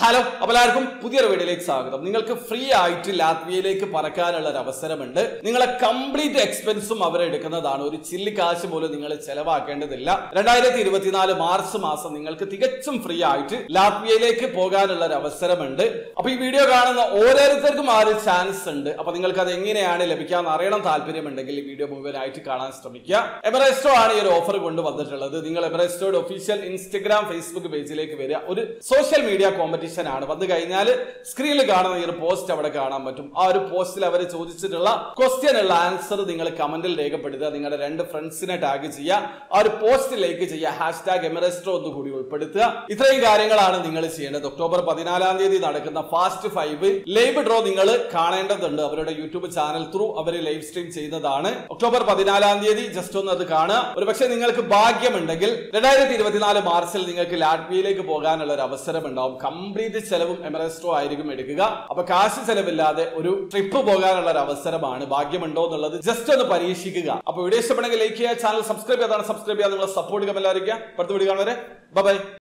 hello അപ്പോൾ എല്ലാവർക്കും പുതിയൊരു വീഡിയോയിലേക്ക് സ്വാഗതം നിങ്ങൾക്ക് ഫ്രീ ആയിട്ട് ലാത്വിയയിലേക്ക് പറക്കാനുള്ള ഒരു അവസരമുണ്ട് നിങ്ങളെ കംപ്ലീറ്റ് എക്സ്പെൻസും അവരെടുക്കുന്നതാണ് ഒരു ചില്ലി കാശ് പോലും നിങ്ങൾ ചെലവാക്കേണ്ടതില്ല രണ്ടായിരത്തി ഇരുപത്തിനാല് മാർച്ച് മാസം നിങ്ങൾക്ക് തികച്ചും ഫ്രീ ആയിട്ട് ലാത്വിയയിലേക്ക് പോകാനുള്ള ഒരു അവസരമുണ്ട് അപ്പൊ ഈ വീഡിയോ കാണുന്ന ഓരോരുത്തർക്കും ആ ഒരു ചാൻസ് ഉണ്ട് അപ്പൊ നിങ്ങൾക്ക് അത് എങ്ങനെയാണ് ലഭിക്കാന്ന് അറിയണം താല്പര്യമുണ്ടെങ്കിൽ ഈ വീഡിയോ മുഴുവനായിട്ട് കാണാൻ ശ്രമിക്കുക എവറേസ്റ്റോ ആണ് ഈ ഒരു ഓഫർ കൊണ്ടുവന്നിട്ടുള്ളത് നിങ്ങൾ എവറേസ്റ്റോയുടെ ഒഫീഷ്യൽ ഇൻസ്റ്റഗ്രാം ഫേസ്ബുക്ക് പേജിലേക്ക് വരിക ഒരു സോഷ്യൽ മീഡിയ കോമ്പറ്റീഷൻ ആണ് വന്നു കഴിഞ്ഞാൽ സ്ക്രീനിൽ കാണുന്ന ഈ ഒരു പോസ്റ്റ് അവിടെ കാണാൻ പറ്റും ആ ഒരു പോസ്റ്റിൽ അവർ ചോദിച്ചിട്ടുള്ള ക്വസ്റ്റ്യൻ ഉള്ള ആൻസർ നിങ്ങൾ കമന്റിൽ രേഖപ്പെടുത്തുക നിങ്ങളുടെ രണ്ട് ഫ്രണ്ട്സിനെ ടാഗ് ചെയ്യുക ആ ഒരു പോസ്റ്റ് ലൈക്ക് ചെയ്യുക ഹാഷ് ടാഗ് എമറസ്റ്റോ ഒന്ന് കൂടി ഉൾപ്പെടുത്തുക ഇത്രയും കാര്യങ്ങളാണ് നിങ്ങൾ ചെയ്യേണ്ടത് ഒക്ടോബർ പതിനാലാം തീയതി നടക്കുന്ന ഫാസ്റ്റ് ഫൈവ് ലൈവ് ഡ്രോ നിങ്ങൾ കാണേണ്ടതുണ്ട് അവരുടെ യൂട്യൂബ് ചാനൽ ത്രൂ അവർ ലൈവ് സ്ട്രീം ചെയ്യുന്നതാണ് ഒക്ടോബർ പതിനാലാം തീയതി ജസ്റ്റ് ഒന്ന് അത് കാണുക ഒരു പക്ഷേ നിങ്ങൾക്ക് ഭാഗ്യമുണ്ടെങ്കിൽ രണ്ടായിരത്തി ഇരുപത്തിനാല് മാർച്ചിൽ നിങ്ങൾക്ക് ലാറ്റ്വിയയിലേക്ക് പോകാനുള്ള ഒരു അവസരം ഉണ്ടാവും കംപ്ലീറ്റ് ചെലവും എമറസ്റ്റോ ആയിരിക്കും എടുക്കുക അപ്പൊ കാശ് ചെലവില്ലാതെ ഒരു ട്രിപ്പ് പോകാനുള്ള ഒരു അവസരമാണ് ഭാഗ്യമുണ്ടോ എന്നുള്ളത് ജസ്റ്റ് ഒന്ന് പരീക്ഷിക്കുക അപ്പൊ വീഡിയോ ഇഷ്ടപ്പെടുന്നെങ്കിൽ ലൈക്ക് ചെയ്യുക ചാനൽ സബ്സ്ക്രൈബ് ചെയ്താണ് സബ്സ്ക്രൈബ് ചെയ്യാൻ നിങ്ങളെ സപ്പോർട്ട് കമല്ലായിരിക്കുക അടുത്ത വീഡിയോ കാണുവരെ ബൈ